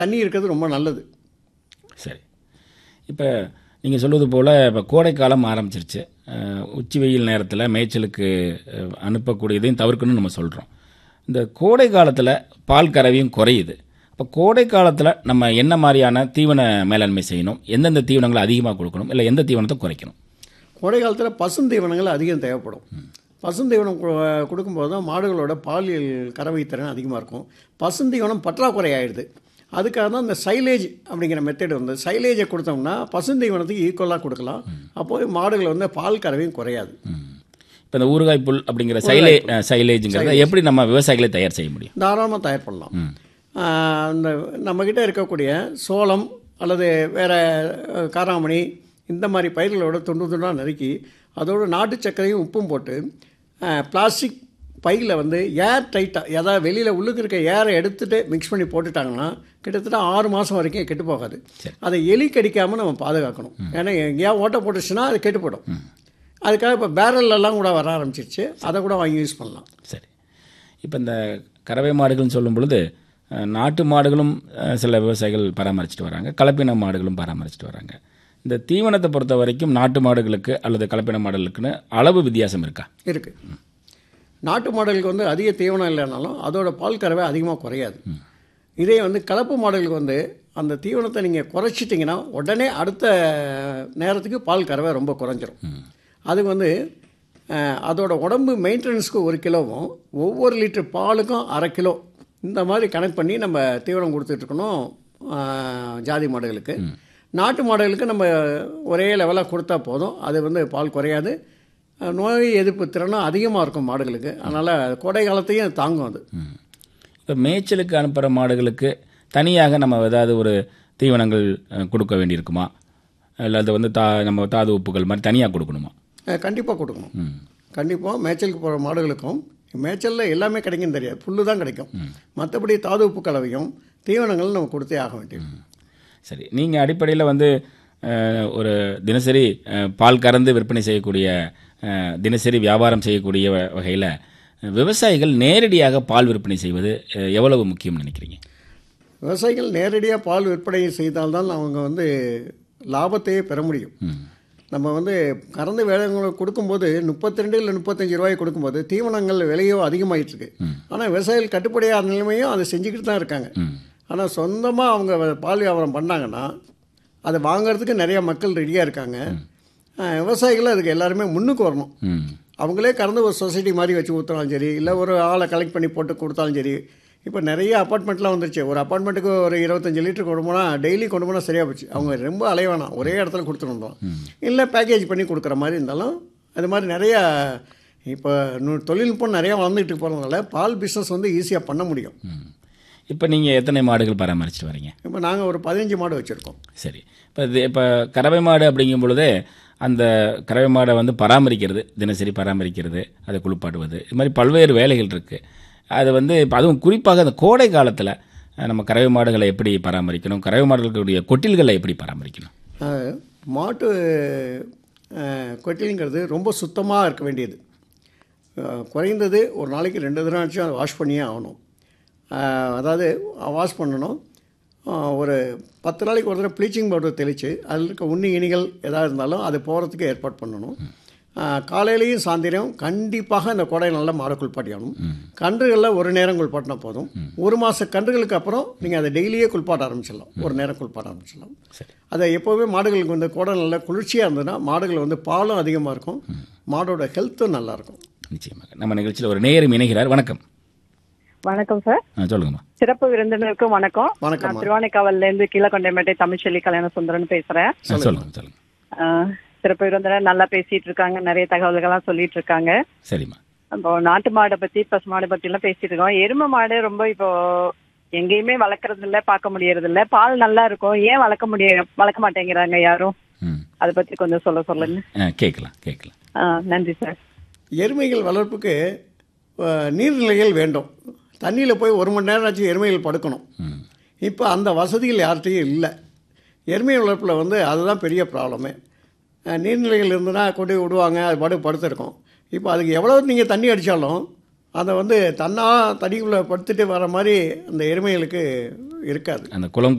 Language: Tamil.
தண்ணி இருக்கிறது ரொம்ப நல்லது சரி இப்போ நீங்கள் சொல்வது போல் இப்போ கோடைக்காலம் ஆரம்பிச்சிருச்சு அஹ், உச்சி வெயில் நேரத்தில் மேய்ச்சலுக்கு அஹ், அனுப்பக்கூடியதையும் தவிர்க்கணும்னு நம்ம சொல்கிறோம் இந்த கோடை காலத்தில் பால் கறவையும் குறையுது அப்போ கோடை காலத்தில் நம்ம என்ன மாதிரியான தீவன மேலாண்மை செய்யணும் எந்தெந்த தீவனங்களை அதிகமாக கொடுக்கணும் இல்லை எந்த தீவனத்தை குறைக்கணும் கோடை காலத்தில் பசுந்தீவனங்கள் அதிகம் தேவைப்படும் பசுந்தீவனம் கு- கொடுக்கும்போது தான் மாடுகளோட பாலியல் கறவை திறன் அதிகமாக இருக்கும் பசுந்தீவனம் பற்றாக்குறை ஆயிடுது அதுக்காக தான் இந்த சைலேஜ் அப்படிங்கிற மெத்தட் வந்து சைலேஜை கொடுத்தோம்னா பசுந்தீவனத்துக்கு ஈக்குவலாக கொடுக்கலாம் அப்போது மாடுகள் வந்து பால் கறவையும் குறையாது இப்போ இந்த ஊறுகாய் புல் அப்படிங்கிற சைலே அஹ், சைலேஜுங்கிறத எப்படி நம்ம விவசாயிகளை தயார் செய்ய முடியும் தாராளமாக தயார் பண்ணலாம் ஆஹ் அந்த நம்மக்கிட்ட இருக்கக்கூடிய சோளம் அல்லது வேறு காராமணி இந்த மாதிரி பயிர்களோட துண்டு துண்டாக நறுக்கி அதோட நாட்டு சர்க்கரையும் உப்பும் போட்டு பிளாஸ்டிக் பையில் வந்து ஏர் டைட்டாக ஏதாவது வெளியில் உள்ளுக்கு இருக்க ஏரை எடுத்துகிட்டு மிக்ஸ் பண்ணி போட்டுட்டாங்கன்னா கிட்டத்தட்ட ஆறு மாதம் வரைக்கும் கெட்டு போகாது அதை எலி கடிக்காமல் நம்ம பாதுகாக்கணும் ஏன்னா எங்கேயா ஓட்டை போட்டுச்சுன்னா அது கெட்டு போயிடும் அதுக்காக இப்போ பேரல்லாம் கூட வர ஆரம்பிச்சிருச்சு அதை கூட வாங்கி யூஸ் பண்ணலாம் சரி இப்போ இந்த கறவை மாடுகள்னு சொல்லும் பொழுது அஹ், நாட்டு மாடுகளும் அஹ், சில விவசாயிகள் பராமரிச்சுட்டு வராங்க கலப்பின மாடுகளும் பராமரிச்சுட்டு வராங்க இந்த தீவனத்தை பொறுத்த வரைக்கும் நாட்டு மாடுகளுக்கு அல்லது கலப்பின மாடுகளுக்குன்னு அளவு வித்தியாசம் இருக்கா இருக்குது நாட்டு மாடுகளுக்கு வந்து அதிக தீவனம் இல்லைனாலும் அதோட பால் கறவை அதிகமாக குறையாது இதே வந்து கலப்பு மாடுகளுக்கு வந்து அந்த தீவனத்தை நீங்கள் குறைச்சிட்டிங்கன்னா உடனே அடுத்த நேரத்துக்கு பால் கறவை ரொம்ப குறைஞ்சிரும் அதுக்கு வந்து அஹ், அதோட உடம்பு மெயின்டெனன்ஸ்க்கு ஒரு கிலோவும் ஒவ்வொரு லிட்டர் பாலுக்கும் அரை கிலோ இந்த மாதிரி கணக்கு பண்ணி நம்ம தீவனம் கொடுத்துட்ருக்கணும் ஜாதி மாடுகளுக்கு நாட்டு மாடுகளுக்கு நம்ம ஒரே லெவலாக கொடுத்தா போதும் அது வந்து பால் குறையாது அஹ், நோய் எதிர்ப்பு திறனும் அதிகமாக இருக்கும் மாடுகளுக்கு அதனால் கோடை காலத்தையும் அது தாங்கும் அது இப்போ மேய்ச்சலுக்கு அனுப்புகிற மாடுகளுக்கு தனியாக நம்ம ஏதாவது ஒரு தீவனங்கள் அஹ், கொடுக்க வேண்டியிருக்குமா இல்லை அது வந்து தா நம்ம தாது உப்புகள் மாதிரி தனியாக கொடுக்கணுமா கண்டிப்பாக கொடுக்கணும் ம் கண்டிப்பாக மேய்ச்சலுக்கு போகிற மாடுகளுக்கும் மேய்ச்சலில் எல்லாமே கிடைக்கும் தெரியாது புல்லு தான் கிடைக்கும் மற்றபடி தாது உப்பு கலவையும் தீவனங்களும் நம்ம கொடுத்தே ஆக வேண்டியது சரி நீங்கள் அடிப்படையில் வந்து அஹ், ஒரு தினசரி அஹ், பால் கறந்து விற்பனை செய்யக்கூடிய அஹ், தினசரி வியாபாரம் செய்யக்கூடிய வகையில் விவசாயிகள் நேரடியாக பால் விற்பனை செய்வது அஹ், எவ்வளவு முக்கியம்னு நினைக்கிறீங்க விவசாயிகள் நேரடியாக பால் விற்பனை செய்தால்தான் அவங்க வந்து லாபத்தையே பெற முடியும் நம்ம வந்து கறந்து வேலைங்களுக்கு கொடுக்கும்போது முப்பத்தி ரெண்டு இல்லை முப்பத்தஞ்சு ரூபாய் கொடுக்கும்போது தீவனங்கள் விலையோ அதிகமாயிட்டு இருக்கு ஆனால் விவசாயிகள் கட்டுப்படியாத நிலைமையும் அதை செஞ்சுக்கிட்டு தான் இருக்காங்க ஆனால் சொந்தமாக அவங்க வ- பால் வியாபாரம் பண்ணாங்கன்னா அதை வாங்குறதுக்கு நிறைய மக்கள் ரெடியாக இருக்காங்க அஹ், விவசாயிகள் அதுக்கு எல்லாருமே முன்னுக்கு வரணும் ம் அவங்களே கறந்து ஒரு சொசைட்டி மாதிரி வச்சு ஊற்றினாலும் சரி இல்லை ஒரு ஆளை கலெக்ட் பண்ணி போட்டு கொடுத்தாலும் சரி இப்போ நிறைய அப்பார்ட்மெண்ட்லாம் வந்துருச்சு ஒரு அப்பார்ட்மெண்ட்டுக்கு ஒரு இருபத்தஞ்சு லிட்டர் கொண்டு போனால் டெய்லி கொண்டு போனால் சரியாக போச்சு அவங்க ரொம்ப அலைய வேணாம் ஒரே இடத்துல கொடுத்துருந்தோம் இல்லை பேக்கேஜ் பண்ணி கொடுக்குற மாதிரி இருந்தாலும் அது மாதிரி நிறையா இப்போ நு- தொழில்நுட்பம் நிறையா வளர்ந்துட்டு போகிறதுனால பால் பிஸ்னஸ் வந்து ஈஸியாக பண்ண முடியும் இப்போ நீங்கள் எத்தனை மாடுகள் பராமரிச்சுட்டு வரீங்க இப்போ நாங்கள் ஒரு பதினஞ்சு மாடு வச்சுருக்கோம் சரி இப்போ இது இப்போ கறவை மாடு அப்படிங்கும் பொழுது அந்த கறவை மாடை வந்து பராமரிக்கிறது தினசரி பராமரிக்கிறது அதை குளிப்பாட்டுவது இது மாதிரி பல்வேறு வேலைகள் இருக்குது அது வந்து இப்போ அதுவும் குறிப்பாக அந்த கோடை காலத்தில் நம்ம கறவை மாடுகளை எப்படி பராமரிக்கணும் கறவை மாடுகளுடைய கொட்டில்களை எப்படி பராமரிக்கணும் அஹ், மாட்டு அஹ், கொட்டிலுங்கிறது ரொம்ப சுத்தமாக இருக்க வேண்டியது அஹ், குறைந்தது ஒரு நாளைக்கு ரெண்டு தினம் ஆச்சும் அதை வாஷ் பண்ணியே ஆகணும் அஹ், அதாவது வாஷ் பண்ணணும் அஹ், ஒரு பத்து நாளைக்கு ஒரு தடவை ப்ளீச்சிங் பவுடர் தெளித்து அதில் இருக்க உண்ணி இனிகள் எதாக இருந்தாலும் அது போகிறதுக்கு ஏற்பாடு பண்ணணும் அஹ், காலையிலையும் சாயந்தரம் கண்டிப்பாக இந்த கோடை நல்லா மாடை குளிப்பாட்டியாகணும் கன்றுகளில் ஒரு நேரம் குளிப்பாட்டினா போதும் ஒரு மாத கன்றுகளுக்கு அப்புறம் நீங்கள் அதை டெய்லியே குளிப்பாட்ட ஆரம்பிச்சிடலாம் ஒரு நேரம் குளிப்பாட்ட ஆரம்பிச்சிடலாம் சரி அதை எப்போவுமே மாடுகளுக்கு வந்து கோடை நல்லா குளிர்ச்சியாக இருந்ததுன்னா மாடுகள் வந்து பாலும் அதிகமாக இருக்கும் மாடோட ஹெல்த்தும் நல்லா இருக்கும் நிச்சயமாக நம்ம நிகழ்ச்சியில் ஒரு நேரம் இணைகிறார் வணக்கம் வணக்கம் சார் ஆ சொல்லுங்கம்மா சிறப்பு விருந்தினருக்கும் வணக்கம் வணக்கம்மா. நான் திருவானைக்காவல்ல இருந்து கீழக்கொண்டைமேட்டை தமிழ்ச்செல்வி கல்யாண சுந்தரன் பேசுறேன் ஆ, சொல்லுங்க சொல்லுங்க ஆஹ், சிறப்பு விருந்தினர் நல்லா பேசிட்டு இருக்காங்க நிறைய தகவல்கள்லாம் சொல்லிட்டு இருக்காங்க சரிம்மா இப்போ நாட்டு மாடை பத்தி பசு மாடை பத்தி எல்லாம் பேசிட்டு இருக்கோம் எருமை மாடு ரொம்ப இப்போ எங்கேயுமே வளர்க்கறது இல்ல பார்க்க முடியறது இல்ல பால் நல்லா இருக்கும் ஏன் வளர்க்க முடிய வளர்க்க மாட்டேங்கிறாங்க யாரும் ம் அதை பத்தி கொஞ்சம் சொல்ல சொல்லுங்க ஆ கேட்கலாம் கேட்கலாம் ஆஹ், நன்றி சார் எருமைகள் வளர்ப்புக்கு அஹ், நீர்நிலைகள் வேண்டும் தண்ணியில் போய் ஒரு மணி நேரம் ஆச்சு எருமைகள் படுக்கணும் ம் இப்போ அந்த வசதிகள் யார்கிட்டையும் இல்லை எருமை வளர்ப்பில் வந்து அதுதான் பெரிய ப்ராப்ளமே அஹ், நீர்நிலைகள் இருந்ததுன்னா கொண்டு போய் விடுவாங்க அது பாட்டு படுத்திருக்கும் இப்போ அதுக்கு எவ்வளோ நீங்கள் தண்ணி அடித்தாலும் அதை வந்து தன்னா தடிக்குள்ளே படுத்துட்டு வர மாதிரி அந்த எருமைகளுக்கு இருக்காது அந்த குளம்